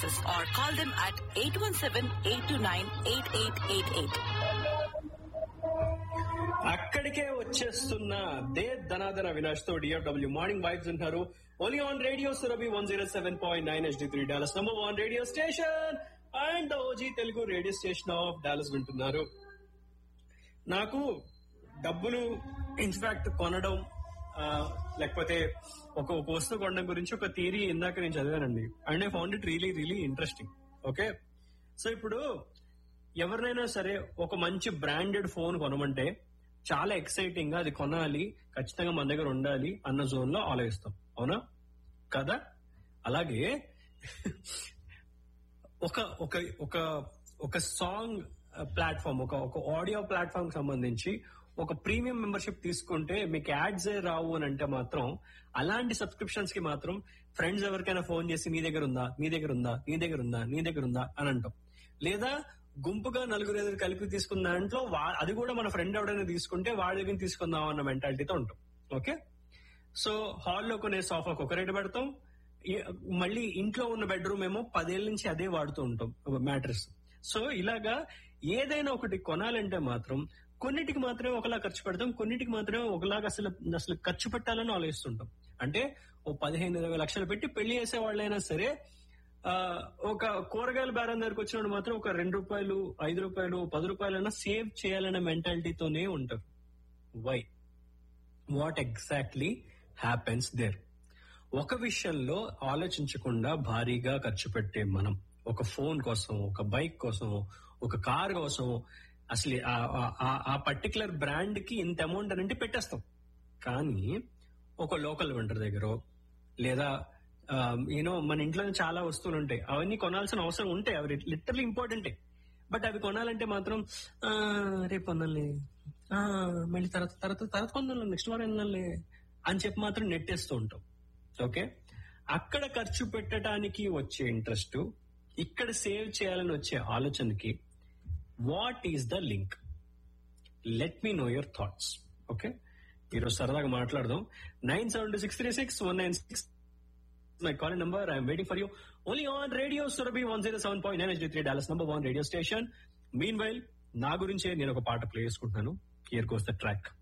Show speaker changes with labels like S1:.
S1: or call them at 817-829-8888.
S2: అక్కడికే వచ్చేస్తున్న they ధనాధన అవినాష్ తో డిఆర్డబ్ల్యూ మార్నింగ్ వైబ్స్ అంటారు only on radio Surabhi one zero seven point nine HD three Dallas number one radio station and OG Telugu radio station of Dallas వింటున్నారు నాకు డబ్బులు in fact కొనడం ఆ, లేకపోతే ఒక ఒక వస్తువు కొనడం గురించి ఒక థియరీ ఇందాక నేను చదివానండి and I found it really really interesting okay so ఇప్పుడు ఎవరినైనా సరే ఒక మంచి బ్రాండెడ్ ఫోన్ కొనమంటే చాలా ఎక్సైటింగ్ గా అది కొనాలి ఖచ్చితంగా మన దగ్గర ఉండాలి అన్న జోన్ లో ఆలోచిస్తాం అవునా కదా అలాగే ఒక ఒక ఒక ఒక సాంగ్ ప్లాట్ఫామ్ ఒక ఒక ఆడియో ప్లాట్ఫామ్ కి సంబంధించి ఒక ప్రీమియం మెంబర్షిప్ తీసుకుంటే మీకు యాడ్స్ రావు అని అంటే మాత్రం అలాంటి సబ్స్క్రిప్షన్స్ కి మాత్రం ఫ్రెండ్స్ ఎవరికైనా ఫోన్ చేసి నీ దగ్గర ఉందా నీ దగ్గర ఉందా నీ దగ్గర ఉందా నీ దగ్గర ఉందా అని అంటాం లేదా గుంపుగా నలుగురు ఎదురు కలిపి తీసుకున్న దాంట్లో వా- అది కూడా మన ఫ్రెండ్ ఎవడైనా తీసుకుంటే వాడి దగ్గర తీసుకుందాం అన్న మెంటాలిటీతో ఉంటాం ఓకే సో హాల్లో కొనే సోఫాకి ఒక రేటు పెడతాం ఈ- మళ్ళీ ఇంట్లో ఉన్న బెడ్రూమ్ ఏమో పదేళ్ళ నుంచి అదే వాడుతూ ఉంటాం మ్యాట్రెస్ సో ఇలాగా ఏదైనా ఒకటి కొనాలంటే మాత్రం కొన్నిటికి మాత్రమే ఒకలా ఖర్చు పెడతాం కొన్నిటికి మాత్రమే ఒకలాగా అసలు అసలు ఖర్చు పెట్టాలని ఆలోచిస్తుంటాం అంటే ఓ పదిహేను ఇరవై లక్షలు పెట్టి పెళ్లి చేసే వాళ్ళైనా సరే ఆ, ఒక కూరగాయల బేరం దగ్గరకు వచ్చినప్పుడు మాత్రం ఒక రెండు రూపాయలు ఐదు రూపాయలు పది రూపాయలైనా సేవ్ చేయాలనే మెంటాలిటీతోనే ఉంటారు why what exactly happens there ఒక విషయంలో ఆలోచించకుండా భారీగా ఖర్చు పెట్టే మనం ఒక ఫోన్ కోసం ఒక బైక్ కోసం ఒక కార్ కోసం అసలు ఆ- ఆ- ఆ- ఆ పర్టికులర్ బ్రాండ్ కి ఇంత అమౌంట్ అని పెట్టేస్తాం కానీ ఒక లోకల్ వెంటర్ దగ్గర లేదా యూనో మన ఇంట్లో చాలా వస్తువులు ఉంటాయి అవన్నీ కొనాల్సిన అవసరం ఉంటాయి అవి లిటరలీ ఇంపార్టెంటే బట్ అవి కొనాలంటే మాత్రం ఆ, రేపు కొనాలి ఆ, మళ్ళీ తర్వాత తర్వాత తర్వాత కొందాం నెక్స్ట్ వారం వెళ్ళాలి అని చెప్పి మాత్రం నెట్టేస్తూ ఉంటాం ఓకే అక్కడ ఖర్చు పెట్టడానికి వచ్చే ఇంట్రెస్ట్ ఇక్కడ సేవ్ చేయాలని వచ్చే ఆలోచనకి what is the link let me know your thoughts okay ఈరోజు సరదాగా మాట్లాడదాం nine seven two six three six one nine six my call number I'm waiting for you only on radio Surabhi one zero seven point nine three Dallas number one radio station meanwhile నా గురించే నేను ఒక పాట play చేసుకుంటున్నాను here కోస్ the track